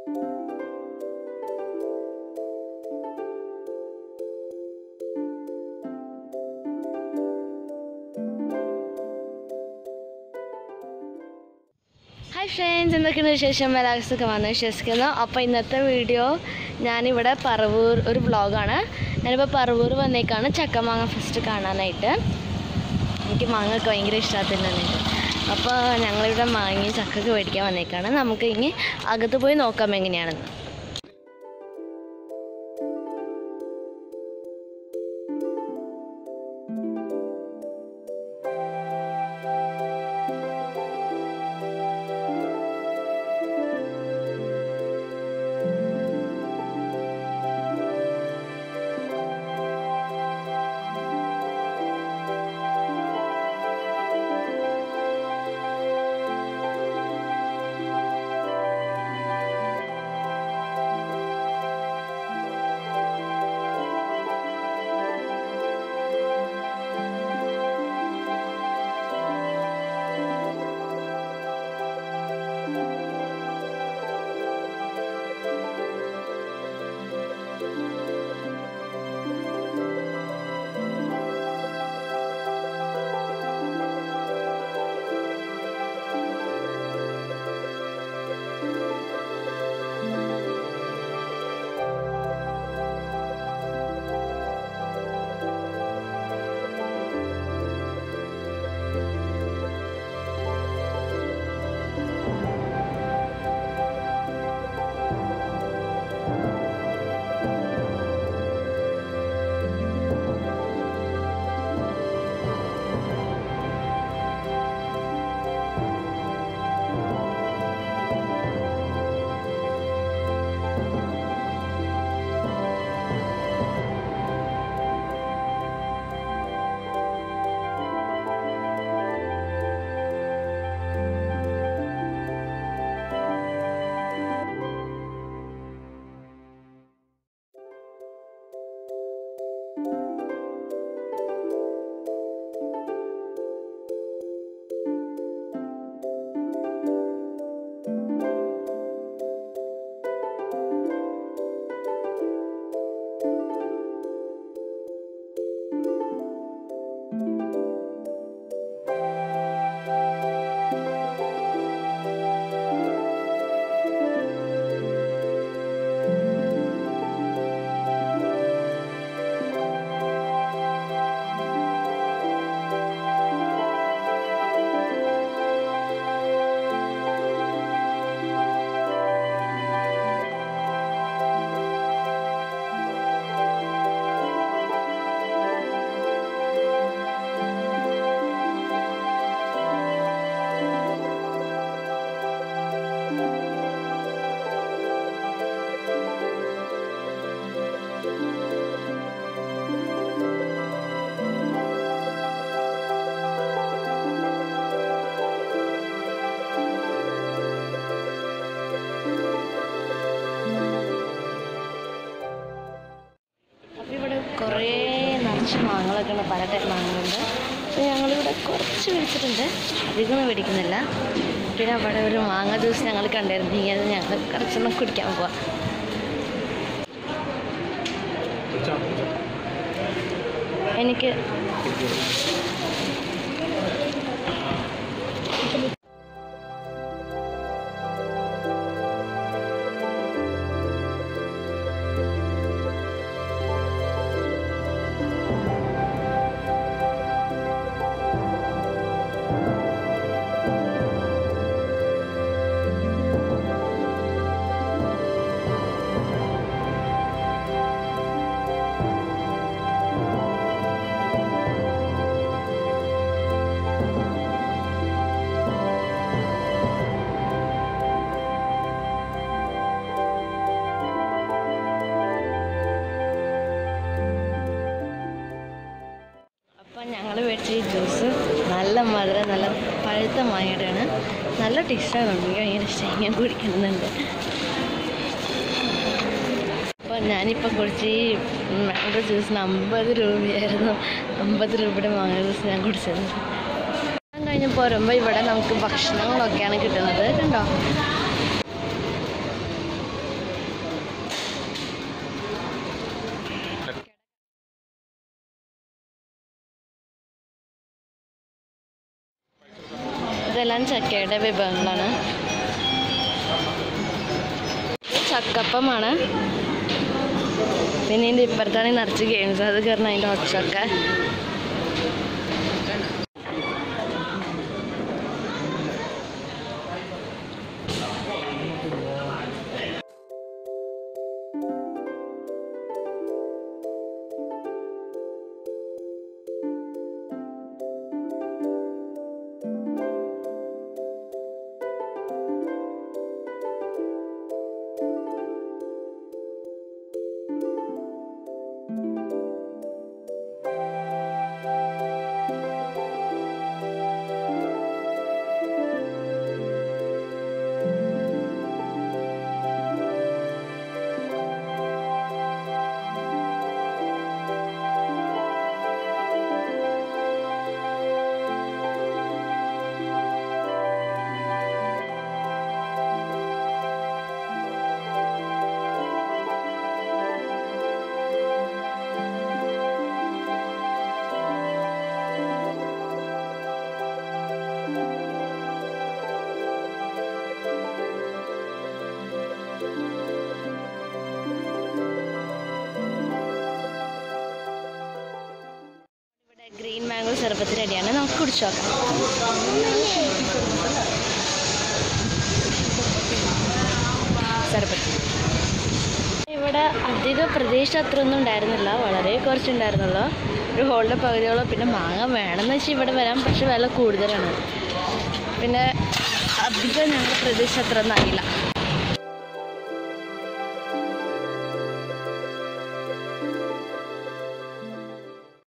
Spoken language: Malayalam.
ഹായ് ഫ്രണ്ട്സ് എന്തൊക്കെയാണ് വിശേഷം എല്ലാവർക്കും സുഖമാണെന്ന് വിശ്വസിക്കുന്നു അപ്പോൾ ഇന്നത്തെ വീഡിയോ ഞാനിവിടെ പറവൂർ ഒരു വ്ളോഗാണ് ഞാനിപ്പോൾ പറവൂർ വന്നേക്കാണ് ചക്കമാങ്ങ ഫെസ്റ്റ് കാണാനായിട്ട് എനിക്ക് മാങ്ങ ഒക്കെ ഭയങ്കര ഇഷ്ടത്തിനായിട്ട് അപ്പോൾ ഞങ്ങളിവിടെ മാങ്ങി ചക്കൊക്കെ മേടിക്കാൻ വന്നേക്കാണ് നമുക്ക് ഇനി അകത്ത് പോയി നോക്കാം എങ്ങനെയാണെന്ന് അപ്പോൾ ഇവിടെ കുറേ നിറച്ച് മാങ്ങകളൊക്കെ ഉണ്ട് പല ടൈപ്പ് മാങ്ങകളുണ്ട് അപ്പോൾ ഞങ്ങളിവിടെ കുറച്ച് മേടിച്ചിട്ടുണ്ട് അധികമൊന്നും മേടിക്കുന്നില്ല പിന്നെ അവിടെ ഒരു മാങ്ങ ജ്യൂസ് ഞങ്ങൾ കണ്ടായിരുന്നു ഇനി അത് ഞങ്ങൾ കുറച്ചെണ്ണം കുടിക്കാൻ പോവാം എനിക്ക് അപ്പം ഞങ്ങൾ മേടിച്ച ഈ ജ്യൂസ് നല്ല മധുരം നല്ല പഴുത്ത മാങ്ങയുടെയാണ് നല്ല ടേസ്റ്റാണ് എനിക്ക് ഭയങ്കര ഇഷ്ടമായി ഞാൻ കുടിക്കണമെന്നുണ്ട് അപ്പോൾ ഞാനിപ്പം കുടിച്ച് ഈ മാംഗോ ജ്യൂസിന് അമ്പത് രൂപയായിരുന്നു അമ്പത് രൂപയുടെ മാങ്ങോ ജ്യൂസ് ഞാൻ കുടിച്ചത് ഞാൻ കഴിഞ്ഞ് പോരുമ്പോൾ ഇവിടെ നമുക്ക് ഭക്ഷണങ്ങളൊക്കെയാണ് കിട്ടുന്നത് കണ്ടോ എല്ലാം ചക്കയുടെ വിഭവങ്ങളാണ് ഇത് ചക്കപ്പമാണ് പിന്നെ ഇതിൻ്റെ ഇപ്പുറത്താണ് ഈ നിറച്ച് ഗെയിംസ് അത് കയറണം അതിൻ്റെ ഹോട്ട്സൊക്കെ ഇവിടെ ഗ്രീൻ മാംഗോ സർബത്ത് റെഡിയാണ് നമുക്ക് കുടിച്ചു നോക്കാം സർബത്ത് ഇവിടെ അധികം പ്രതീക്ഷ അത്ര ഒന്നും ഉണ്ടായിരുന്നില്ല വളരെ കുറച്ചുണ്ടായിരുന്നുള്ളൂ ഒരു ഹോളിൻ്റെ പകുതിയോളം പിന്നെ മാങ്ങ വേണമെന്ന് വെച്ചാൽ ഇവിടെ വരാം പക്ഷെ വില കൂടുതലാണ് പിന്നെ അധികം ഞങ്ങൾ പ്രതീക്ഷ അത്ര ഒന്നും ആയില്ല